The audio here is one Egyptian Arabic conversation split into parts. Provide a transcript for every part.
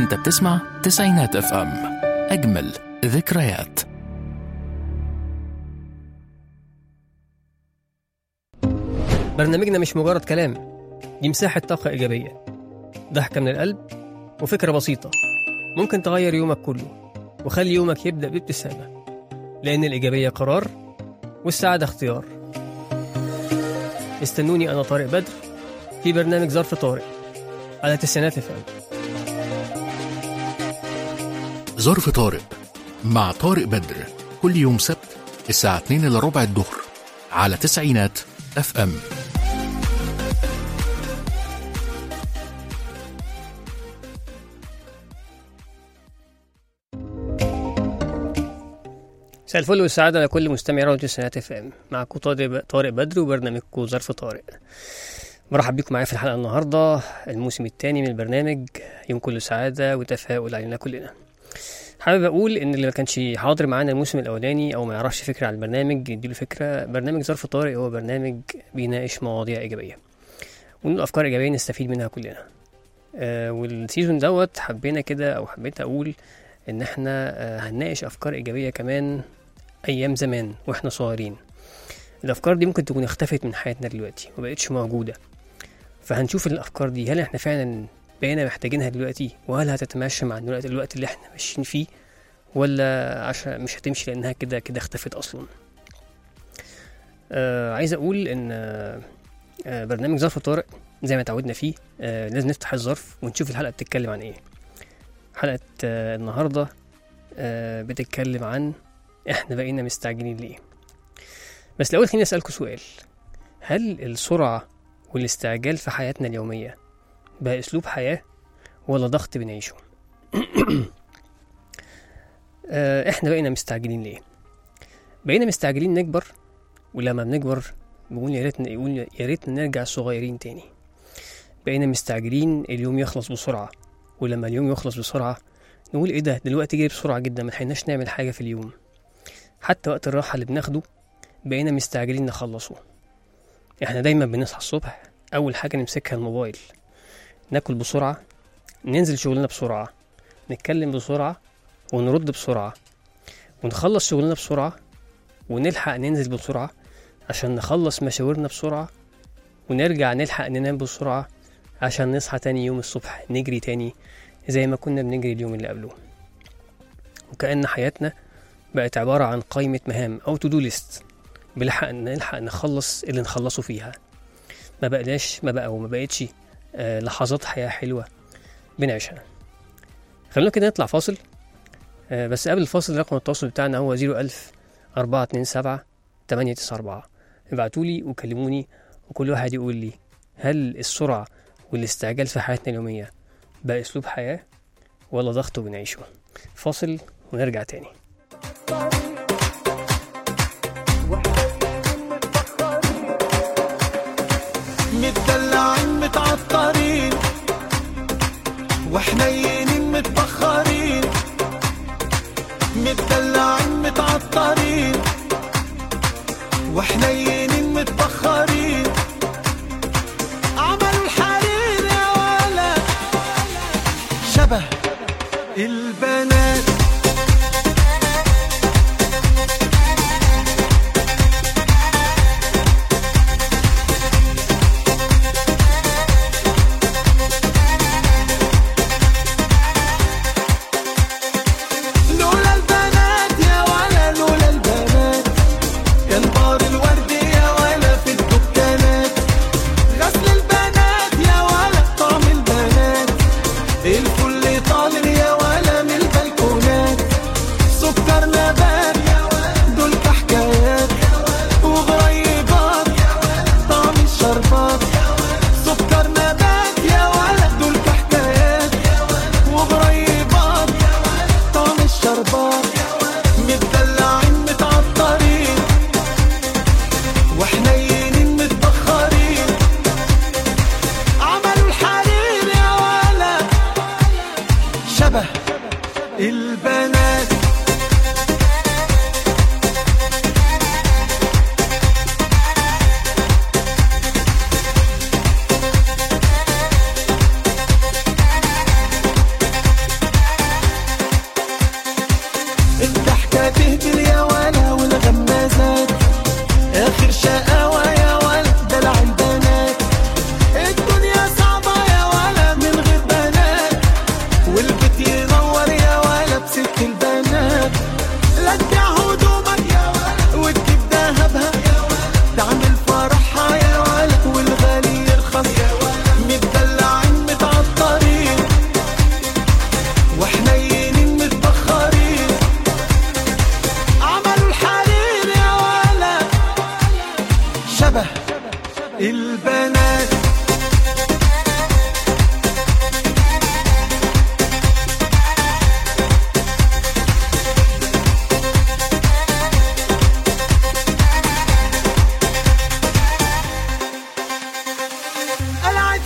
انت بتسمع تسعينات اف ام اجمل ذكريات برنامجنا مش مجرد كلام دي مساحة طاقة إيجابية ضحكة من القلب وفكرة بسيطة ممكن تغير يومك كله وخلي يومك يبدأ بابتسامة لأن الإيجابية قرار والسعادة اختيار استنوني أنا طارق بدر في برنامج ظرف طارق على تسعينات فم ظرف طارق مع طارق بدر كل يوم سبت الساعة 2 إلا ربع الظهر على تسعينات اف ام مساء الفل والسعادة لكل مستمعي راديو تسعينات اف ام معكم طارق طارق بدر وبرنامجكم ظرف طارق مرحب بيكم معايا في الحلقة النهاردة الموسم الثاني من البرنامج يوم كله سعادة وتفاؤل علينا كلنا حابب اقول ان اللي ما كانش حاضر معانا الموسم الاولاني او ما يعرفش فكره عن البرنامج يديله فكره برنامج ظرف طارئ هو برنامج بيناقش مواضيع ايجابيه ونقول افكار ايجابيه نستفيد منها كلنا آه والسيزون دوت حبينا كده او حبيت اقول ان احنا آه هنناقش افكار ايجابيه كمان ايام زمان واحنا صغيرين الافكار دي ممكن تكون اختفت من حياتنا دلوقتي ومبقتش موجوده فهنشوف الافكار دي هل احنا فعلا بقينا محتاجينها دلوقتي وهل هتتماشى مع الوقت الوقت اللي احنا ماشيين فيه ولا عشان مش هتمشي لانها كده كده اختفت اصلا آه عايز اقول ان آه آه برنامج ظرف طارق زي ما اتعودنا فيه آه لازم نفتح الظرف ونشوف الحلقه بتتكلم عن ايه حلقه آه النهارده آه بتتكلم عن احنا بقينا مستعجلين ليه بس الاول خليني اسالكوا سؤال هل السرعه والاستعجال في حياتنا اليوميه بقى اسلوب حياه ولا ضغط بنعيشه آه، احنا بقينا مستعجلين ليه بقينا مستعجلين نكبر ولما بنكبر بنقول يا ريتنا يقول يا ريتنا نرجع صغيرين تاني بقينا مستعجلين اليوم يخلص بسرعه ولما اليوم يخلص بسرعه نقول ايه ده دلوقتي جاي بسرعه جدا ملحقناش نعمل حاجه في اليوم حتى وقت الراحه اللي بناخده بقينا مستعجلين نخلصه احنا دايما بنصحى الصبح اول حاجه نمسكها الموبايل ناكل بسرعه ننزل شغلنا بسرعه نتكلم بسرعه ونرد بسرعة ونخلص شغلنا بسرعة ونلحق ننزل بسرعة عشان نخلص مشاورنا بسرعة ونرجع نلحق ننام بسرعة عشان نصحى تاني يوم الصبح نجري تاني زي ما كنا بنجري اليوم اللي قبله وكأن حياتنا بقت عبارة عن قائمة مهام أو تو دو ليست بنلحق نلحق نخلص اللي نخلصه فيها ما بقناش ما بقى وما بقتش آه لحظات حياة حلوة بنعيشها خلونا كده نطلع فاصل آه، بس قبل الفاصل رقم التواصل بتاعنا هو 01000 427 894 ابعتولي وكلموني وكل واحد يقول لي هل السرعة والاستعجال في حياتنا اليومية بقى أسلوب حياة ولا ضغط بنعيشه فاصل ونرجع تاني متدلعين متعطرين وحنينين متبخرين متدلعين متعطرين وحنينين متبخرين عملوا الحرير يا ولا شبه البنات لولا البنات يا ولا لولا البنات كان بار الورد يا ولا في الدكانات غسل البنات يا ولا طعم البنات الفل طعم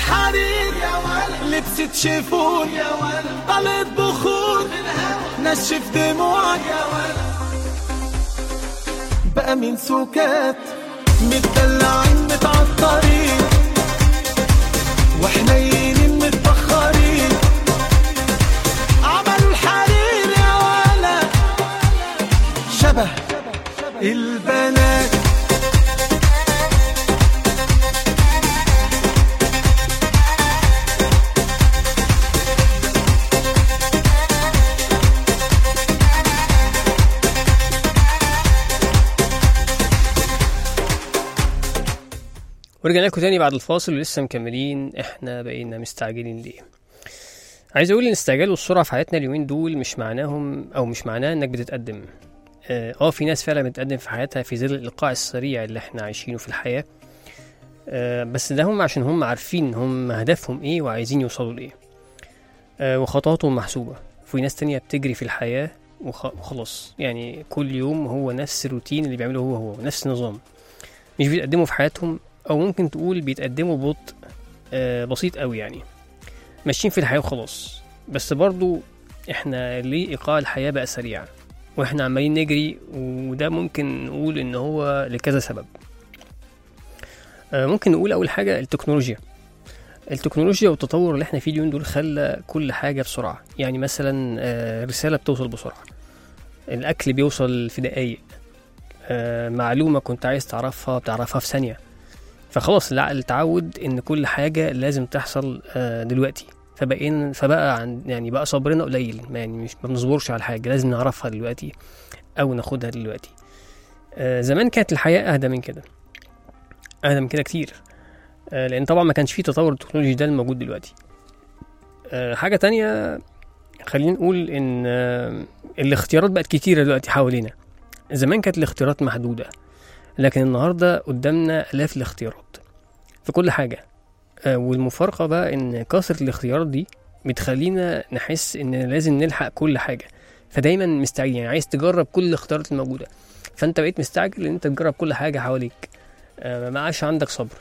حرير لبست شيفون طلت بخور نشف دموعك بقى من سكات متدلعين متعطرين وحنينين متبخرين عملوا الحرير يا ولد شبه البنات ورجعنا لكم تاني بعد الفاصل ولسه مكملين احنا بقينا مستعجلين ليه عايز اقول ان الاستعجال والسرعه في حياتنا اليومين دول مش معناهم او مش معناه انك بتتقدم اه آه، في ناس فعلا بتتقدم في حياتها في ظل الايقاع السريع اللي احنا عايشينه في الحياه آه بس ده هم عشان هم عارفين هم هدفهم ايه وعايزين يوصلوا لايه آه وخطواتهم محسوبه في ناس تانية بتجري في الحياه وخ- وخلاص يعني كل يوم هو نفس الروتين اللي بيعمله هو هو نفس النظام مش بيتقدموا في حياتهم او ممكن تقول بيتقدموا ببطء آه، بسيط قوي يعني ماشيين في الحياه وخلاص بس برضو احنا ليه ايقاع الحياه بقى سريع واحنا عمالين نجري وده ممكن نقول ان هو لكذا سبب آه، ممكن نقول اول حاجه التكنولوجيا التكنولوجيا والتطور اللي احنا فيه اليومين دول خلى كل حاجه بسرعه يعني مثلا آه، رساله بتوصل بسرعه الاكل بيوصل في دقايق آه، معلومه كنت عايز تعرفها بتعرفها في ثانيه فخلاص العقل اتعود ان كل حاجه لازم تحصل آه، دلوقتي فبقينا فبقى عن يعني بقى صبرنا قليل ما يعني مش ما بنصبرش على حاجه لازم نعرفها دلوقتي او ناخدها دلوقتي آه، زمان كانت الحياه اهدى من كده اهدى من كده كتير آه، لان طبعا ما كانش فيه تطور التكنولوجي ده الموجود دلوقتي آه، حاجه تانية خلينا نقول ان آه، الاختيارات بقت كتيره دلوقتي حوالينا زمان كانت الاختيارات محدوده لكن النهارده قدامنا الاف الاختيارات في كل حاجه آه، والمفارقه بقى ان كثره الاختيارات دي بتخلينا نحس ان لازم نلحق كل حاجه فدايما مستعجل يعني عايز تجرب كل الاختيارات الموجوده فانت بقيت مستعجل ان انت تجرب كل حاجه حواليك آه، ما عادش عندك صبر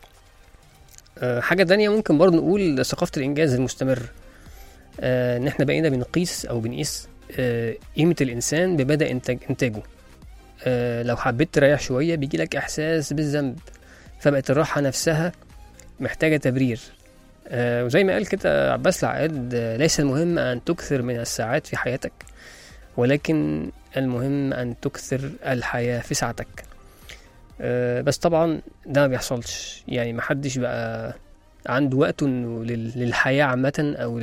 آه، حاجه تانية ممكن برضه نقول ثقافه الانجاز المستمر آه، ان احنا بقينا بنقيس او بنقيس آه، قيمه الانسان بمدى انتاج انتاجه آه، لو حبيت تريح شويه بيجي لك احساس بالذنب فبقت الراحه نفسها محتاجه تبرير آه، وزي ما قال كده عباس العقاد آه، ليس المهم ان تكثر من الساعات في حياتك ولكن المهم ان تكثر الحياه في ساعتك آه، بس طبعا ده ما بيحصلش يعني محدش بقى عنده وقت انه لل- للحياه عامه او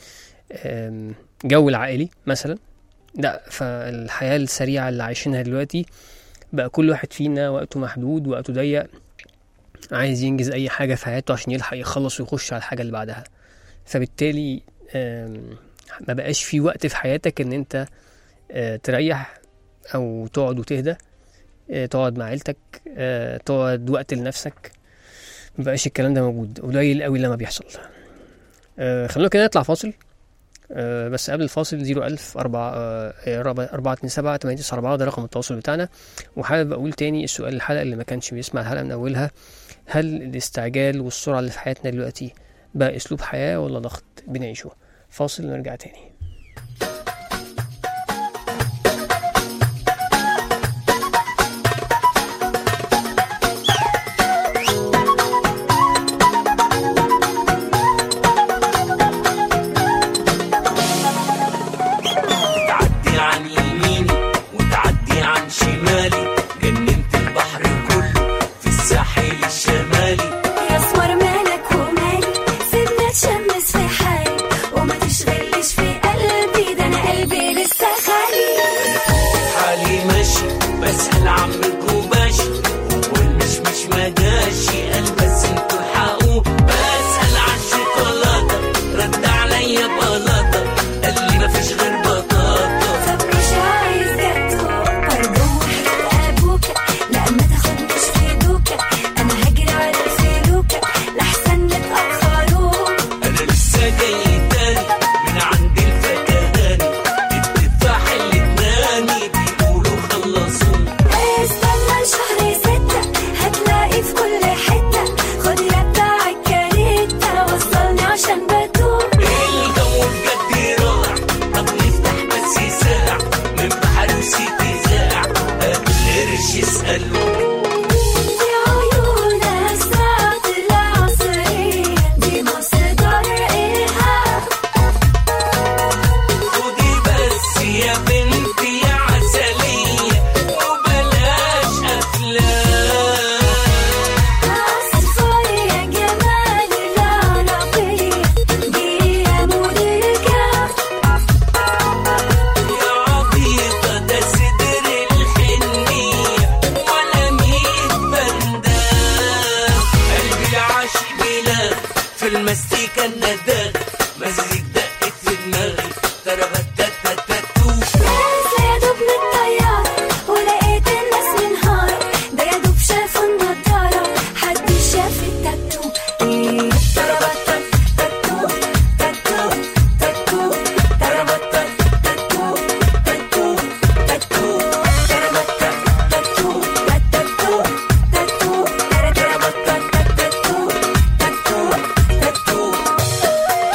للجو العائلي مثلا لا فالحياه السريعه اللي عايشينها دلوقتي بقى كل واحد فينا وقته محدود وقته ضيق عايز ينجز اي حاجه في حياته عشان يلحق يخلص ويخش على الحاجه اللي بعدها فبالتالي آم، ما بقاش في وقت في حياتك ان انت آه، تريح او تقعد وتهدى آه، تقعد مع عيلتك آه، تقعد وقت لنفسك ما بقاش الكلام ده موجود قليل قوي لما بيحصل آه، خلونا كده نطلع فاصل آه، بس قبل الفاصل 01000 4 427 894 ده رقم التواصل بتاعنا وحابب اقول تاني السؤال الحلقه اللي ما كانش بيسمع الحلقه من اولها هل الاستعجال والسرعه اللي في حياتنا دلوقتي بقى اسلوب حياه ولا ضغط بنعيشه فاصل ونرجع تاني تعدي عن يميني وتعدي عن شمالي جننت البحر كله في الساحل الشمالي يا اسمر مالك ومالي سيبنا نشمس في حالي وما تشغلش في في المستيكة النداغ مزيك دقت في دماغي تربتتتتتو نازلة يا دوب من الطيارة ولقيت الناس منهارة ده يا دوب شافوا النضارة حد شاف التاتو إيه تربطت تاتو تاتو تاتو تربطت تاتو تاتو تاتو تربطت تاتو تاتو تاتو تربطت تاتو تاتو تاتو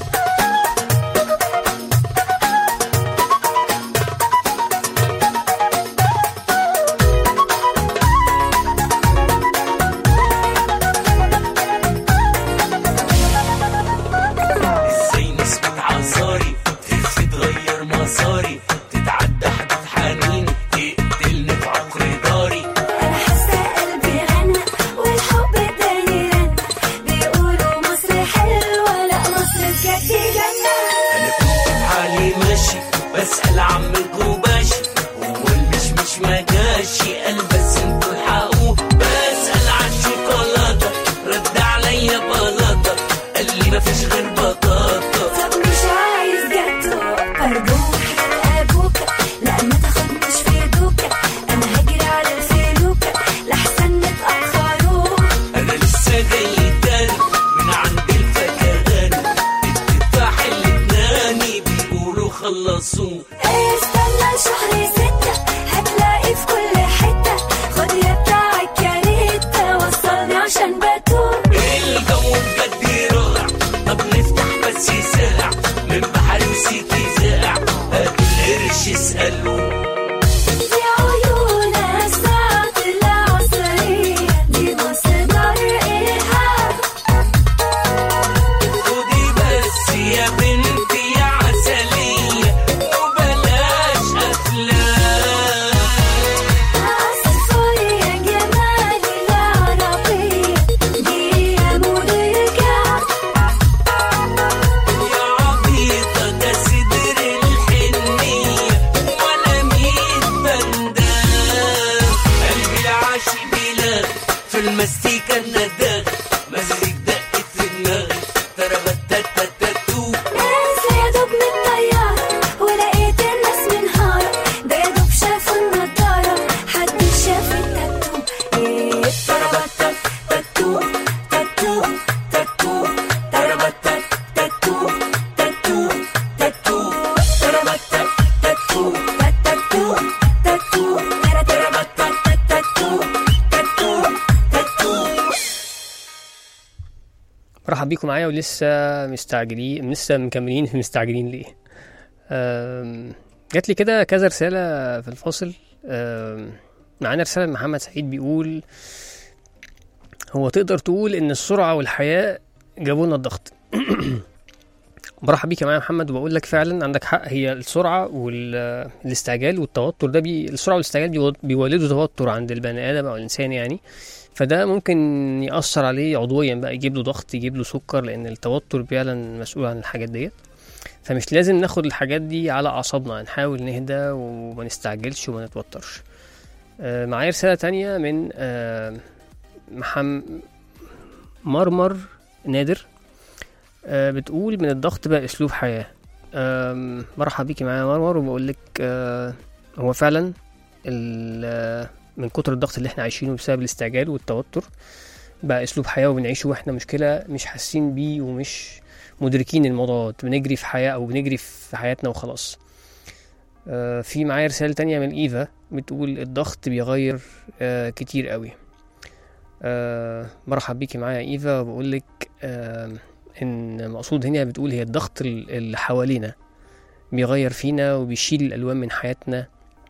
ازاي نسكت عصاري تلف تغير مساري تتعدى حدود حنين تقتلني في عقر داري أنا حاسة قلبي غنى والحب اداني رنة بيقولوا مصر حلوة لا مصر بجد جنة انا كنت في حالي ماشي بسأل عم الجوباشي هو المش مش ما جاشي قال بس انتوا الحقوه بسأل عن شوكولاتة رد عليا بلاطة قال لي مفيش غير بطاطا طب مش عايز جاتو أرجوك أبوك لا ما تاخدنيش في دوكا أنا هجري على الفلوكة لحسن نتأخروا انا لسه جاي تاني من عند الفكهاني التفاح اللبناني بيقولوا خلصوه استنى شهر ستة هتلاقي في كل حتة خد يا بتاع الكاريتا وصلني عشان بتوه الجو بجد رائع طب نفتح بس ساعة من بحر وسيتي زاقع هاتوا القرش اسألوا دي عيون الساعة العصرية دي مصدر إلهام خدي بس يا بنتي يا عسلية وبلاش أفلام عصفور يا جمال العربية دي يا مدركة يا عبيطة ده صدر الحنية ولا ميت بندام قلبي العاشق بيلاغ في المستيكة النداغ مزيك دقت في دماغي تربتتتتتو نازلة يا دوب من الطيارة ولقيت الناس منهارة ده يا دوب شافوا النضارة حد شاف التاتو إيه تربطت تاتو تاتو تاتو تربطت تاتو تاتو تاتو تربطت تاتو تاتو تاتو تربطت تاتو تاتو تاتو مرحب بيكم معايا ولسه مستعجلين لسه مكملين في مستعجلين ليه أم، جات لي كده كذا رسالة في الفاصل أم، معانا رسالة من محمد سعيد بيقول هو تقدر تقول ان السرعة والحياة جابوا لنا الضغط برحب بيك يا معايا محمد وبقول لك فعلا عندك حق هي السرعة والاستعجال والتوتر ده بي... السرعة والاستعجال بيو- بيولدوا توتر عند البني آدم أو الإنسان يعني فده ممكن يأثر عليه عضويا بقى يجيب له ضغط يجيب له سكر لأن التوتر فعلا مسؤول عن الحاجات ديت فمش لازم ناخد الحاجات دي على أعصابنا نحاول نهدى وما نستعجلش وما نتوترش آه، معايا رسالة تانية من آه، محم مرمر نادر آه، بتقول من الضغط بقى أسلوب حياة آم، مرحب بيكي معايا يا مرمر وبقول لك آه، هو فعلا ال- آه، من كتر الضغط اللي احنا عايشينه بسبب الاستعجال والتوتر بقى اسلوب حياه وبنعيشه واحنا مشكله مش حاسين بيه ومش مدركين الموضوع ده. بنجري في حياه او بنجري في حياتنا وخلاص آه، في معايا رسالة تانية من إيفا بتقول الضغط بيغير آه، كتير قوي آه، مرحب بيكي معايا يا إيفا وبقول لك آه، إن مقصود هنا بتقول هي الضغط ال- اللي حوالينا بيغير فينا وبيشيل الألوان من حياتنا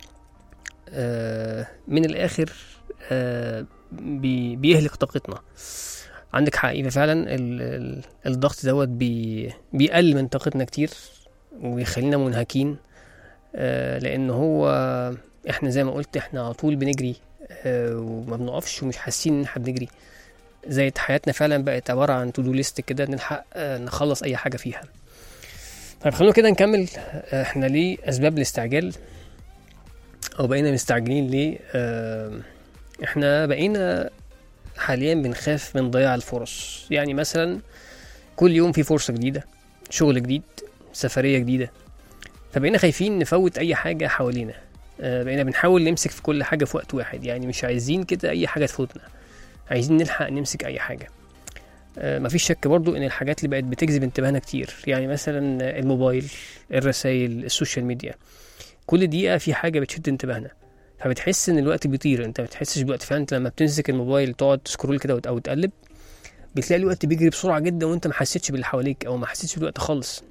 آه، من الآخر آه، بي- بيهلك طاقتنا عندك حق إيفا فعلا ال- ال- الضغط دوت بي بيقلل من طاقتنا كتير ويخلينا منهكين آه، لأن هو احنا زي ما قلت احنا على طول بنجري آه، وما بنقفش ومش حاسين ان احنا بنجري زي حياتنا فعلا بقت عبارة عن تو دو ليست كده نلحق آه، نخلص أي حاجة فيها طيب خلونا كده نكمل آه، احنا ليه أسباب الاستعجال أو بقينا مستعجلين ليه آه، احنا بقينا حاليا بنخاف من ضياع الفرص يعني مثلا كل يوم في فرصة جديدة شغل جديد سفرية جديدة فبقينا خايفين نفوت أي حاجة حوالينا آه، بقينا بنحاول نمسك في كل حاجة في وقت واحد يعني مش عايزين كده أي حاجة تفوتنا عايزين نلحق نمسك أي حاجة آه، مفيش شك برضو إن الحاجات اللي بقت بتجذب انتباهنا كتير يعني مثلا الموبايل الرسائل السوشيال ميديا كل دقيقة في حاجة بتشد انتباهنا فبتحس ان الوقت بيطير انت ما بتحسش بالوقت فعلا انت لما بتمسك الموبايل تقعد تسكرول كده وت- او تقلب بتلاقي الوقت بيجري بسرعه جدا وانت ما حسيتش باللي حواليك او ما حسيتش بالوقت خالص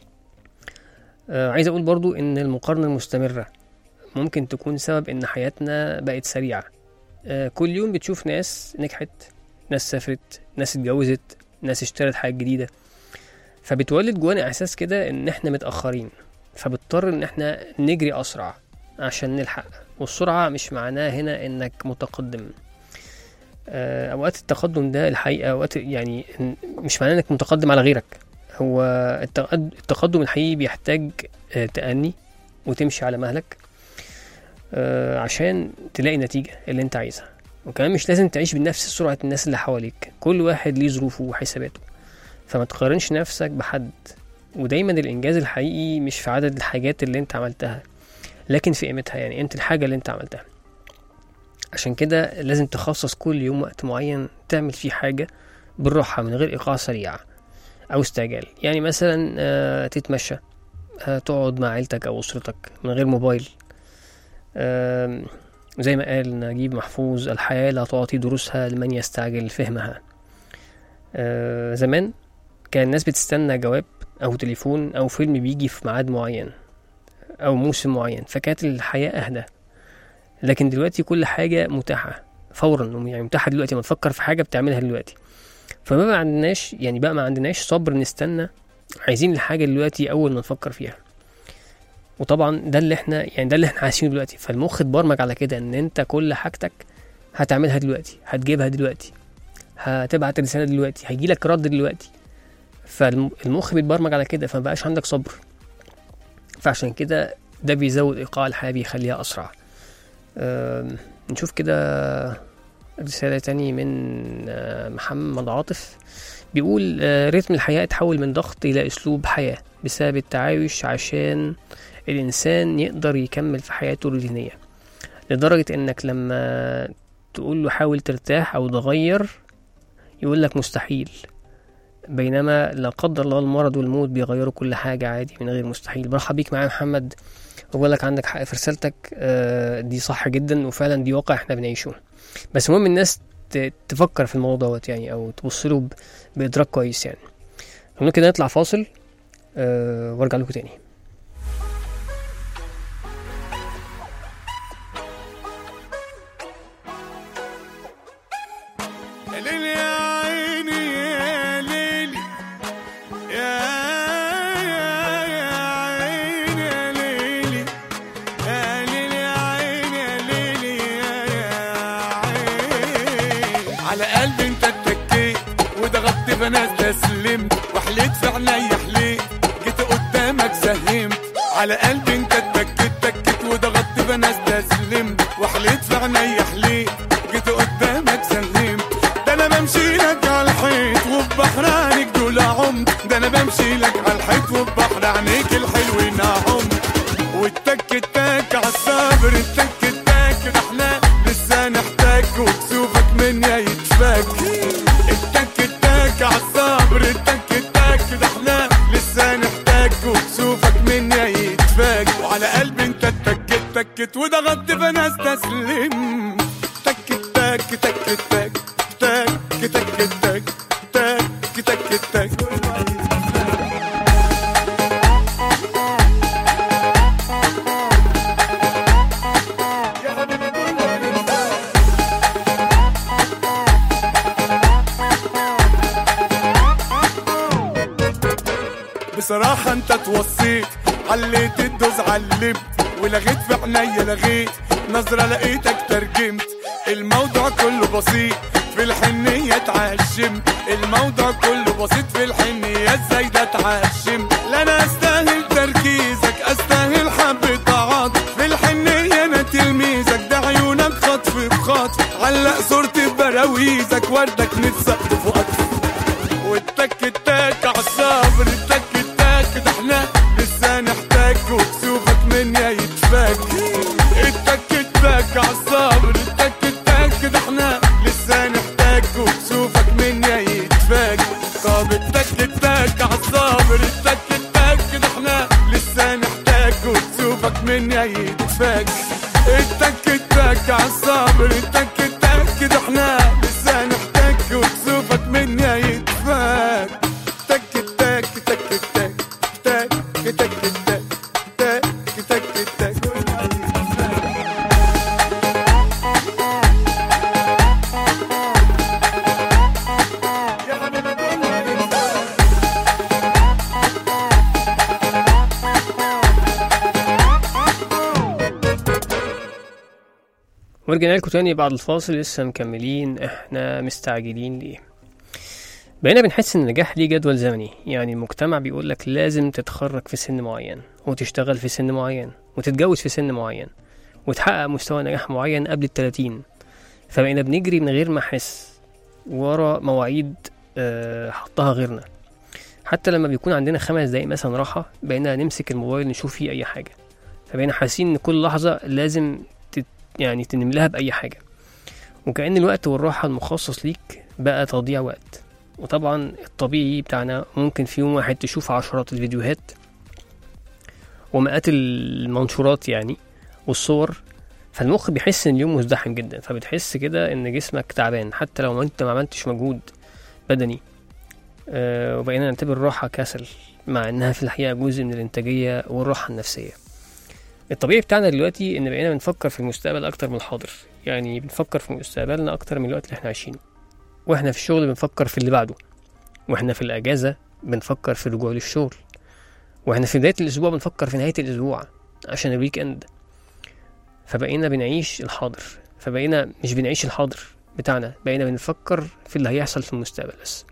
آه عايز اقول برضو ان المقارنه المستمره ممكن تكون سبب ان حياتنا بقت سريعه آه كل يوم بتشوف ناس نجحت ناس سافرت ناس اتجوزت ناس اشترت حاجات جديده فبتولد جوانا احساس كده ان احنا متاخرين فبضطر ان احنا نجري اسرع عشان نلحق والسرعة مش معناه هنا انك متقدم آه، اوقات التقدم ده الحقيقة اوقات يعني إن- مش معناه انك متقدم على غيرك هو التقد- التقدم الحقيقي بيحتاج آه، تأني وتمشي على مهلك آه، عشان تلاقي النتيجة اللي انت عايزها وكمان مش لازم تعيش بنفس سرعة الناس اللي حواليك كل واحد ليه ظروفه وحساباته فما تقارنش نفسك بحد ودايما الإنجاز الحقيقي مش في عدد الحاجات اللي انت عملتها لكن في قيمتها يعني قيمة الحاجة اللي انت عملتها عشان كده لازم تخصص كل يوم وقت معين تعمل فيه حاجة بالراحة من غير إيقاع سريع أو استعجال يعني مثلا آه، تتمشى آه، تقعد مع عيلتك أو أسرتك من غير موبايل آم، زي ما قال نجيب محفوظ الحياة لا تعطي دروسها لمن يستعجل فهمها آه، زمان كان الناس بتستنى جواب أو تليفون أو فيلم بيجي في ميعاد معين أو موسم معين فكانت الحياة أهدى لكن دلوقتي كل حاجة متاحة فورا يعني متاحة دلوقتي ما تفكر في حاجة بتعملها دلوقتي فما بقى عندناش يعني بقى ما عندناش صبر نستنى عايزين الحاجة دلوقتي أول ما نفكر فيها وطبعا ده اللي احنا يعني ده اللي احنا عايشينه دلوقتي فالمخ اتبرمج على كده ان انت كل حاجتك هتعملها دلوقتي هتجيبها دلوقتي هتبعت رسالة دلوقتي هيجيلك رد دلوقتي فالمخ بيتبرمج على كده فمبقاش عندك صبر فعشان كده ده بيزود ايقاع الحياه بيخليها اسرع أم، نشوف كده رسالة تاني من آه، محمد عاطف بيقول آه، رتم الحياة اتحول من ضغط إلى أسلوب حياة بسبب التعايش عشان الإنسان يقدر يكمل في حياته الروتينية لدرجة إنك لما تقول له حاول ترتاح أو تغير يقول لك مستحيل بينما لا قدر الله المرض والموت بيغيروا كل حاجة عادي من غير مستحيل برحب بيك معايا يا محمد وبقول لك عندك حق في رسالتك آه، دي صح جدا وفعلا دي واقع احنا بنعيشه بس المهم الناس ت- تفكر في الموضوع دوت يعني او تبص له ب- بادراك كويس يعني خلونا كده نطلع فاصل أه وارجع لكم تاني يا ليلي يا عيني يا ليلي يا يا يا عيني يا ليلي يا ليلي يا عيني يا ليلي يا يا عيني على قلبي انت اتكيت وضغطت فانا استسلمت وحليت في عينيا حليت جيت قدامك سهمت على قلبي انت اتكيت تكيت وضغطت فانا استسلمت وحليت في عينيا حليت جيت قدامك سلمت ده انا بمشي لك على الحيط وفي بحر عينيك دول عمت ده انا بمشي لك على الحيط وفي بحر عينيك الحلوين عمت والتك التك عالصبر التك التك ده احنا لسه نحتاج وكسوفك مني يتفك التك التك عالصبر التك التك ده احنا لسه نحتاج وكسوفك مني يتفك وعلى قلبي انت اتكت تكت وضغطت فانا استسلم تك تك تك تك تك تك تك تك تك تك بصراحة انت توصيت عليت الدوز علمت ولغيت في عينيا لغيت نظرة لقيتك ترجمت الموضوع كله بسيط في الحنية اتعشمت الموضوع كله بسيط في الحنية ازاي ده اتعشمت لا انا استاهل تركيزك استاهل حبة عاطف في الحنية انا تلميذك ده عيونك خطف بخطف علق صورتي ببراوي بلاويزك وردك نتسقف واكثر والتك التك عالصابر التك التك ده احنا لسه نحتاج وكسوفك من يا يتفك التك التك عالصابر التك التك ده احنا لسه نحتاج وكسوفك من يا يتفك طب التك التك عالصابر التك التك ده احنا لسه نحتاج وكسوفك من يا يتفك التك التك عالصابر التك التك ده احنا لسه نحتاج وكسوفك من يا يتفك تك تك تك تك تك تك تك تك تك تك تك ورجعنا لكم تاني بعد الفاصل لسه مكملين احنا مستعجلين ليه بقينا بنحس ان النجاح ليه جدول زمني يعني المجتمع بيقول لك لازم تتخرج في سن معين وتشتغل في سن معين وتتجوز في سن معين وتحقق مستوى نجاح معين قبل التلاتين فبقينا بنجري من غير ما نحس ورا مواعيد آه، حطها غيرنا حتى لما بيكون عندنا خمس دقايق مثلا راحة بقينا نمسك الموبايل نشوف فيه أي حاجة فبقينا حاسين إن كل لحظة لازم تت يعني تنملها بأي حاجة وكأن الوقت والراحة المخصص ليك بقى تضييع وقت وطبعا الطبيعي بتاعنا ممكن في يوم واحد تشوف عشرات الفيديوهات ومئات المنشورات يعني والصور فالمخ بيحس ان اليوم مزدحم جدا فبتحس كده ان جسمك تعبان حتى لو انت ما عملتش مجهود بدني أه وبقينا نعتبر الراحة كسل مع انها في الحقيقة جزء من الانتاجية والراحة النفسية الطبيعي بتاعنا دلوقتي ان بقينا بنفكر في المستقبل اكتر من الحاضر يعني بنفكر في مستقبلنا اكتر من الوقت اللي احنا عايشينه واحنا في الشغل بنفكر في اللي بعده واحنا في الاجازة بنفكر في الرجوع للشغل واحنا في بداية الاسبوع بنفكر في نهاية الاسبوع عشان الويك اند فبقينا بنعيش الحاضر فبقينا مش بنعيش الحاضر بتاعنا بقينا بنفكر في اللي هيحصل في المستقبل بس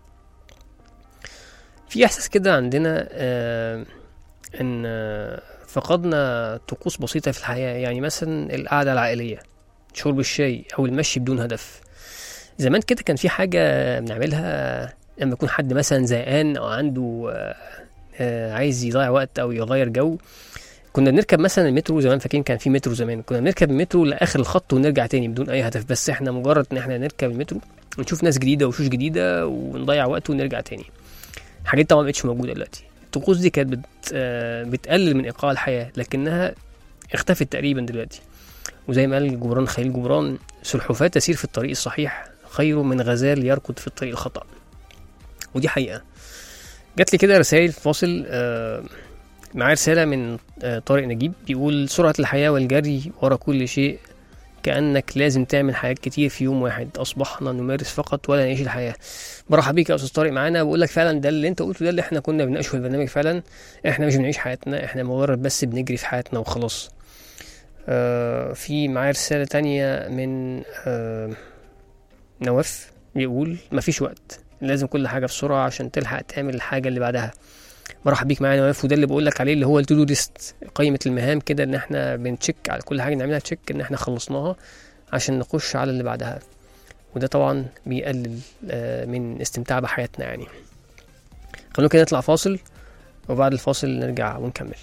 في احساس كده عندنا آه ان آه فقدنا طقوس بسيطة في الحياة يعني مثلا القعدة العائلية شرب الشاي أو المشي بدون هدف زمان كده كان في حاجة بنعملها لما يكون حد مثلا زهقان أو عنده آه، آه، عايز يضيع وقت أو يغير جو كنا بنركب مثلا المترو زمان فاكرين كان في مترو زمان كنا بنركب المترو لاخر الخط ونرجع تاني بدون اي هدف بس احنا مجرد ان احنا نركب المترو ونشوف ناس جديده وشوش جديده ونضيع وقت ونرجع تاني الحاجات طبعا مبقتش موجوده دلوقتي الطقوس دي كانت بت آه، بتقلل من ايقاع الحياه لكنها اختفت تقريبا دلوقتي وزي ما قال جبران خليل جبران سلحفاة تسير في الطريق الصحيح خير من غزال يركض في الطريق الخطأ ودي حقيقة جات لي كده رسائل فاصل آه معاه رسالة من آه طارق نجيب بيقول سرعة الحياة والجري ورا كل شيء كأنك لازم تعمل حاجات كتير في يوم واحد أصبحنا نمارس فقط ولا نعيش الحياة برحب بيك يا أستاذ طارق معانا بقول لك فعلا ده اللي أنت قلته ده اللي إحنا كنا بنناقشه في البرنامج فعلا إحنا مش بنعيش حياتنا إحنا مجرد بس بنجري في حياتنا وخلاص آه في معايا رسالة تانية من آه نواف بيقول مفيش وقت لازم كل حاجة بسرعة عشان تلحق تعمل الحاجة اللي بعدها مرحب بيك معايا نواف وده اللي بقول لك عليه اللي هو التو دو ليست قائمة المهام كده ان احنا بنتشيك على كل حاجة نعملها تشيك ان احنا خلصناها عشان نخش على اللي بعدها وده طبعا بيقلل آه، من استمتاع بحياتنا يعني خلونا كده نطلع فاصل وبعد الفاصل نرجع ونكمل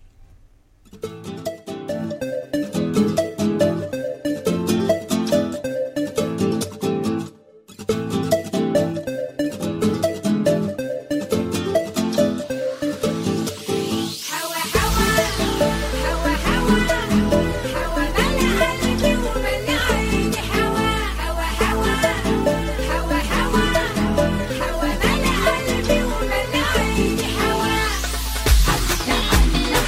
حوا حوا حوا حوا حوا ملا قلبي وملا عيني حوا حوا حوا حوا حوا حوا ملا قلبي وملا عيني حوا حتى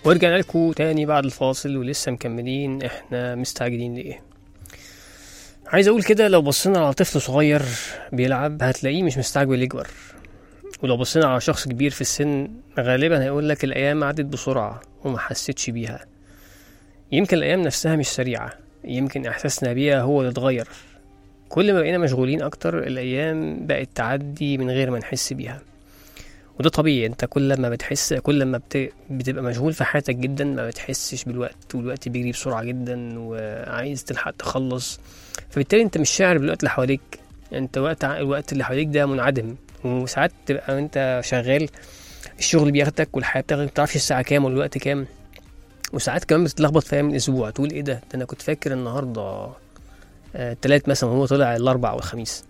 ورجعنا لكم تاني بعد الفاصل ولسه مكملين احنا مستعجلين ليه عايز اقول كده لو بصينا على طفل صغير بيلعب هتلاقيه مش مستعجل يكبر ولو بصينا على شخص كبير في السن غالبا هيقول لك الايام عدت بسرعه وما حسيتش بيها يمكن الايام نفسها مش سريعه يمكن احساسنا بيها هو اللي اتغير كل ما بقينا مشغولين اكتر الايام بقت تعدي من غير ما نحس بيها وده طبيعي انت كل ما بتحس كل ما بت... بتبقى مشغول في حياتك جدا ما بتحسش بالوقت والوقت بيجري بسرعه جدا وعايز تلحق تخلص فبالتالي انت مش شاعر بالوقت اللي حواليك انت وقت ع- الوقت اللي حواليك ده منعدم وساعات تبقى انت شغال الشغل بياخدك والحياه بتاخدك متعرفش الساعه كام والوقت كام وساعات كمان بتتلخبط في ايام الاسبوع تقول ايه ده ده انا كنت فاكر النهارده آه، التلات مثلا وهو طلع الاربع او الخميس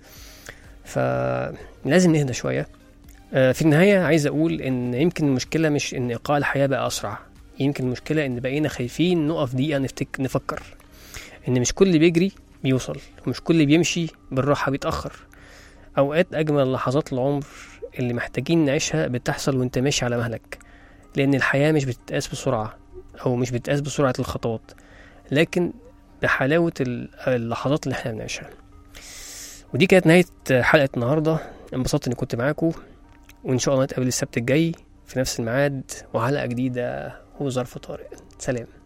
فلازم نهدى شويه آه، في النهايه عايز اقول ان يمكن المشكله مش ان ايقاع الحياه بقى اسرع يمكن المشكله ان بقينا خايفين نقف دقيقه نفتك نفكر ان مش كل اللي بيجري بيوصل ومش كل اللي بيمشي بالراحه بيتاخر اوقات اجمل لحظات العمر اللي محتاجين نعيشها بتحصل وانت ماشي على مهلك لان الحياه مش بتتقاس بسرعه او مش بتتقاس بسرعه الخطوات لكن بحلاوه ال- اللحظات اللي احنا بنعيشها ودي كانت نهايه حلقه النهارده انبسطت اني كنت معاكم وان شاء الله نتقابل السبت الجاي في نفس الميعاد وحلقه جديده وظرف طارئ سلام